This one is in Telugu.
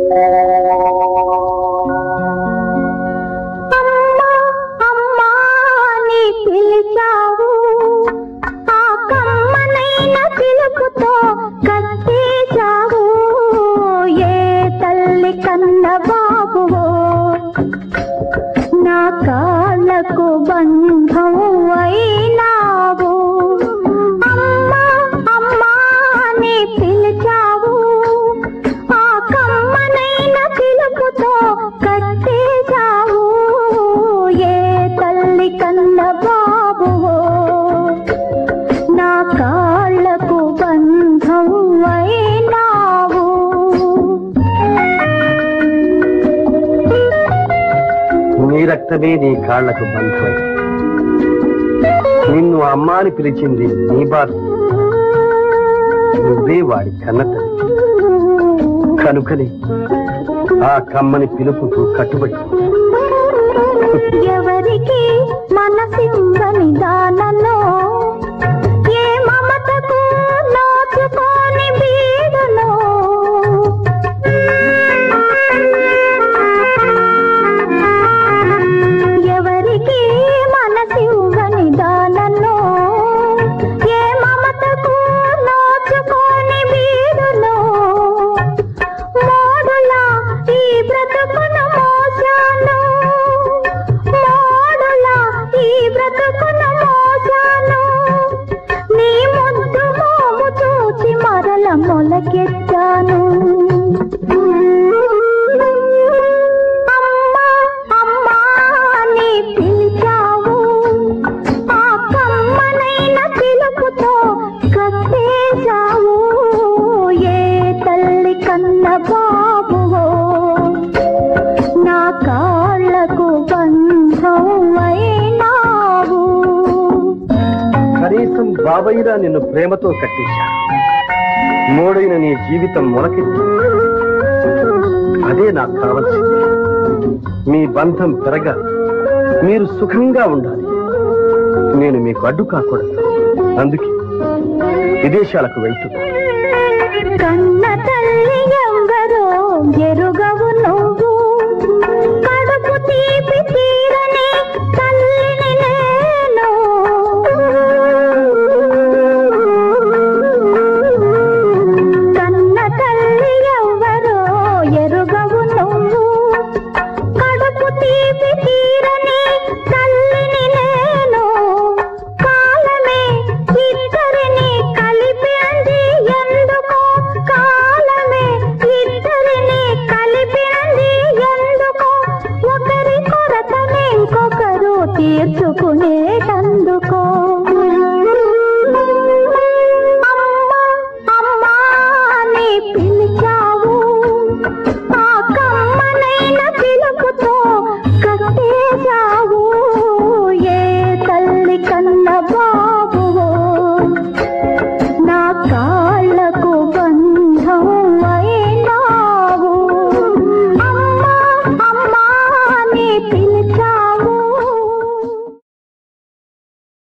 అమ్మా అమ్మా నీ పిలిచావు ఆ కమ్మనైన పిలుపుతో కట్టేశావు ఏ తల్లి కన్న బాబువో నా కాళ్ళకు బంధం అయినావు అమ్మా అమ్మా నీ పిలిచావు ఆ కమ్మనైన పిలుపుతో కట్టేశావు ఏ తల్లి కన్న బాబువో నా కాళ్ళకు బంధం అయినావు నీ రక్తమే నీ కాళ్లకు బంధమై నిన్ను అమ్మాని పిలిచింది నీ బాధ నువ్వే వాడి కన్నతల్లి కనుకనే ఆ కమ్మని పిలుపుకు కట్టుబడి ఎవరికి మనసిందని దానలో ఏ మమతకు నోచుకోని బీడులో ఎవరికి మనసివ్వని దానలో ఏ మమతకు నోచుకోని బీడులో మోడులా ఈ బ్రతుకును మోసాను మోడులా ఈ బ్రతుకును మోసాను నీ ముద్దు మోము చూచి మరల మొలకెత్తాను అమ్మా అమ్మా నీ పిలిచావు ఆ కమ్మనైన పిలుపుతో కట్టేశావు ఏ తల్లి కన్న బాబువో నా కాళ్ళకు బంధం అయినావు కనీసం బాబయ్యరా నిన్ను ప్రేమతో కట్టేశా మూడైన నీ జీవితం మొలకెత్తి అదే నాకు కావలసింది మీ బంధం పెరగాలి మీరు సుఖంగా ఉండాలి నేను మీకు అడ్డు కాకూడదు అందుకే విదేశాలకు వెళ్తున్నా కన్న